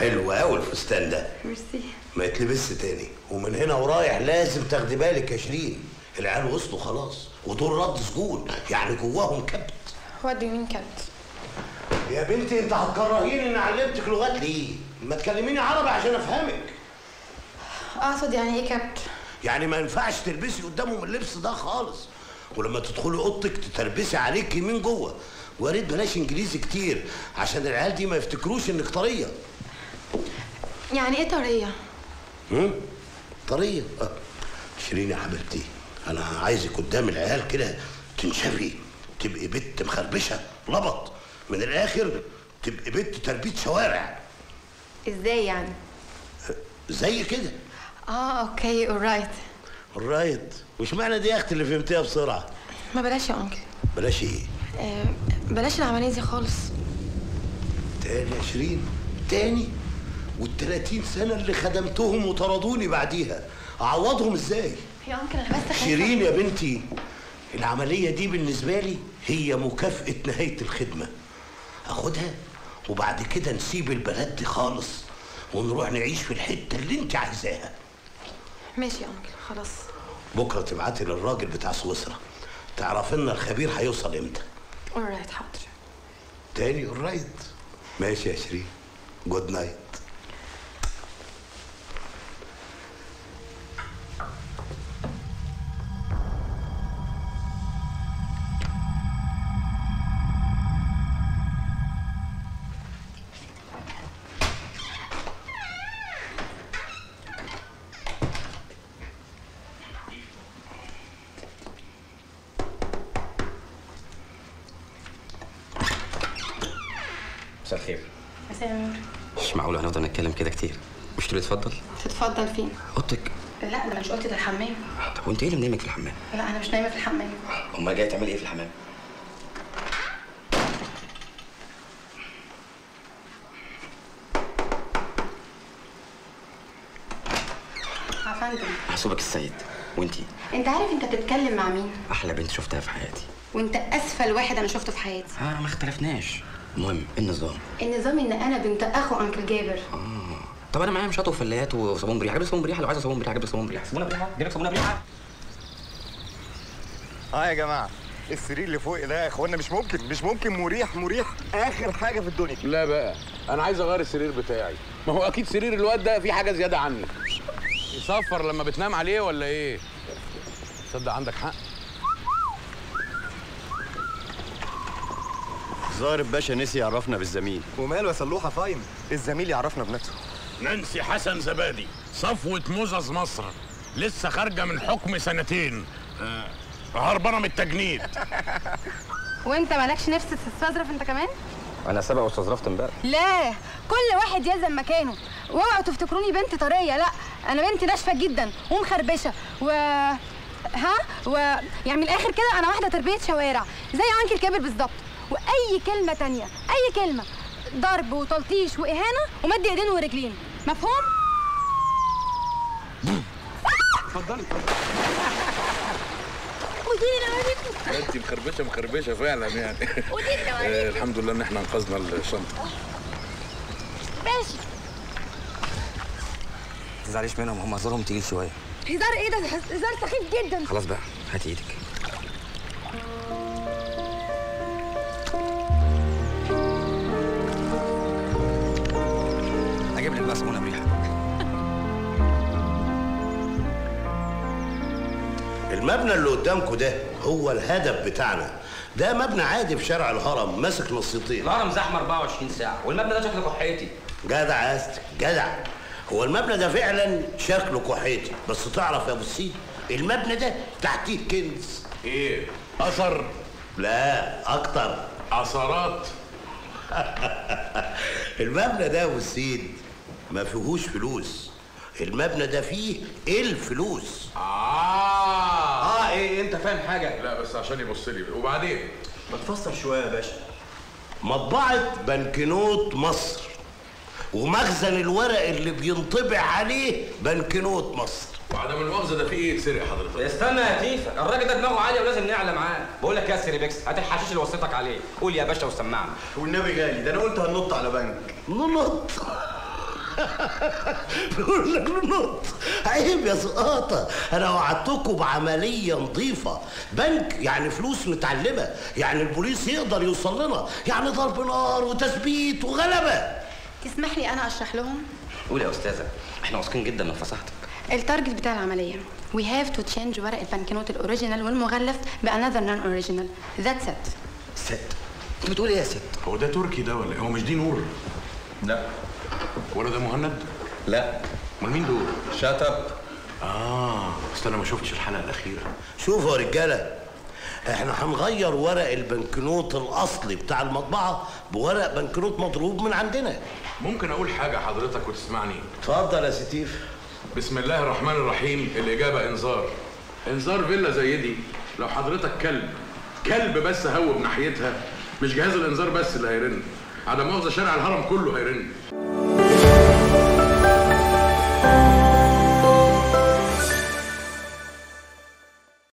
حلو قوي الفستان ده ميرسي ما يتلبسش تاني ومن هنا ورايح لازم تاخدي بالك يا شيرين العيال وصلوا خلاص ودول رد سجون يعني جواهم كبت وات دو مين كات يا بنتي انت هتكرهيني اني علمتك لغات ليه ما تكلميني عربي عشان افهمك اقصد يعني ايه كات يعني ما ينفعش تلبسي قدامهم اللبس ده خالص ولما تدخلي اوضتك تتربسي عليكي من جوه ويا ريت بلاش انجليزي كتير عشان العيال دي ما يفتكروش انك طريه يعني ايه طريه هم؟ طريه آه. شيرين يا حبيبتي انا عايزك قدام العيال كده تنشفي تبقي بنت مخربشه لبط من الاخر تبقي بنت تربيه شوارع ازاي يعني زي كده اه اوكي اورايت رايت وش معنى دي يا اختي اللي فهمتيها بسرعه ما بلاش يا انكل بلاش ايه آه بلاش العمليه دي خالص تاني يا شيرين تاني والتلاتين سنة اللي خدمتهم وطردوني بعديها أعوضهم إزاي؟ يا انكل انا بس خايفة. شيرين يا بنتي العملية دي بالنسبة لي هي مكافأة نهاية الخدمة أخدها وبعد كده نسيب البلد دي خالص ونروح نعيش في الحتة اللي أنت عايزاها ماشي يا انكل خلاص بكرة تبعتي للراجل بتاع سويسرا تعرف لنا الخبير هيوصل إمتى اورايت حاضر تاني رايت ماشي يا شيرين جود نايت مساء الخير مساء مش معقول هنفضل نتكلم كده كتير مش تقولي اتفضل تتفضل فين اوضتك لا انا مش قلت ده الحمام طب وانت ايه اللي منامك في الحمام لا انا مش نايمه في الحمام امال جايه تعملي ايه في الحمام يا فندم محسوبك السيد وانتي انت عارف انت بتتكلم مع مين احلى بنت شفتها في حياتي وانت اسفل واحد انا شفته في حياتي اه ما اختلفناش المهم ايه النظام النظام ان انا بنت اخو انكل جابر طب انا معايا مشاط وفلات وصابون بريحه جيب لي صابون بريحه لو عايزه صابون بريحه جيب لي صابون بريحه صابونه بريحه جيب لك صابونه بريحه اه يا جماعه السرير اللي فوق ده يا اخوانا مش ممكن مش ممكن مريح مريح اخر حاجه في الدنيا لا بقى انا عايز اغير السرير بتاعي ما هو اكيد سرير الواد ده فيه حاجه زياده عني يصفر لما بتنام عليه ولا ايه تصدق عندك حق ظاهر الباشا نسي يعرفنا بالزميل وماله يا صلوحه فاين الزميل يعرفنا بنفسه نانسي حسن زبادي صفوة موزز مصر لسه خارجة من حكم سنتين آه، هربانة من التجنيد وانت مالكش نفس تستظرف انت كمان انا سبق واستظرفت امبارح لا كل واحد يلزم مكانه واوعوا تفتكروني بنت طريه لا انا بنت ناشفه جدا ومخربشه و ها و يعني من الاخر كده انا واحده تربيه شوارع زي عنكر كابر بالظبط واي كلمه تانية اي كلمه ضرب وتلطيش واهانه ومد ايدين ورجلين مفهوم اتفضلي وديني لو انت مخربشة مخربشة فعلا يعني وديني لو آه، الحمد لله ان احنا انقذنا الشنطة ماشي ما تزعليش منهم هم هزارهم تقيل شويه هزار ايه ده هزار سخيف جدا خلاص بقى هاتي ايدك اجيب لك بقى صابونه بريحه المبنى اللي قدامكم ده هو الهدف بتاعنا ده مبنى عادي في شارع الهرم ماسك نصيتين الهرم زحمه 24 ساعه والمبنى ده شكله كحيتي جدع يا أستك جدع هو المبنى ده فعلا شكله كحيتي بس تعرف يا ابو السيد المبنى ده تحتيه كنز ايه اثر لا اكتر اثارات المبنى ده يا ابو السيد ما فيهوش فلوس المبنى ده فيه الفلوس اه اه ايه انت فاهم حاجه لا بس عشان يبص لي وبعدين ما تفسر شويه يا باشا مطبعة بنكنوت مصر ومخزن الورق اللي بينطبع عليه بنكنوت مصر وعدم المؤاخذة ده في ايه يتسرق حضرتك استنى يا تيفا الراجل ده دماغه عاليه ولازم نعلى معاه بقول لك يا سيريبكس هات الحشيش اللي وصيتك عليه قول يا باشا وسمعنا والنبي غالي ده انا قلت هننط على بنك ننط بيقول لك نط عيب يا سقاطة أنا وعدتكم بعملية نظيفة بنك يعني فلوس متعلمة يعني البوليس يقدر يوصل لنا يعني ضرب نار وتثبيت وغلبة تسمح لي انا اشرح لهم قول يا استاذه احنا واثقين جدا من فصاحتك التارجت بتاع العمليه we have to change ورق البنكنوت الاوريجينال والمغلف بانذر نون اوريجينال ذاتس ات ست انت بتقول ايه يا ست هو ده تركي ده ولا إيه؟ هو مش دي نور لا ولا ده مهند لا امال مين دول شات اب اه اصل انا ما شفتش الحلقه الاخيره شوفوا يا رجالة احنا هنغير ورق البنكنوت الأصلي بتاع المطبعة بورق بنكنوت مضروب من عندنا ممكن اقول حاجه حضرتك وتسمعني اتفضل يا ستيف بسم الله الرحمن الرحيم الإجابة إنذار إنذار فيلا زي دي لو حضرتك كلب كلب بس هوب ناحيتها مش جهاز الإنذار بس اللي هيرن عدم مؤاخذة شارع الهرم كله هيرن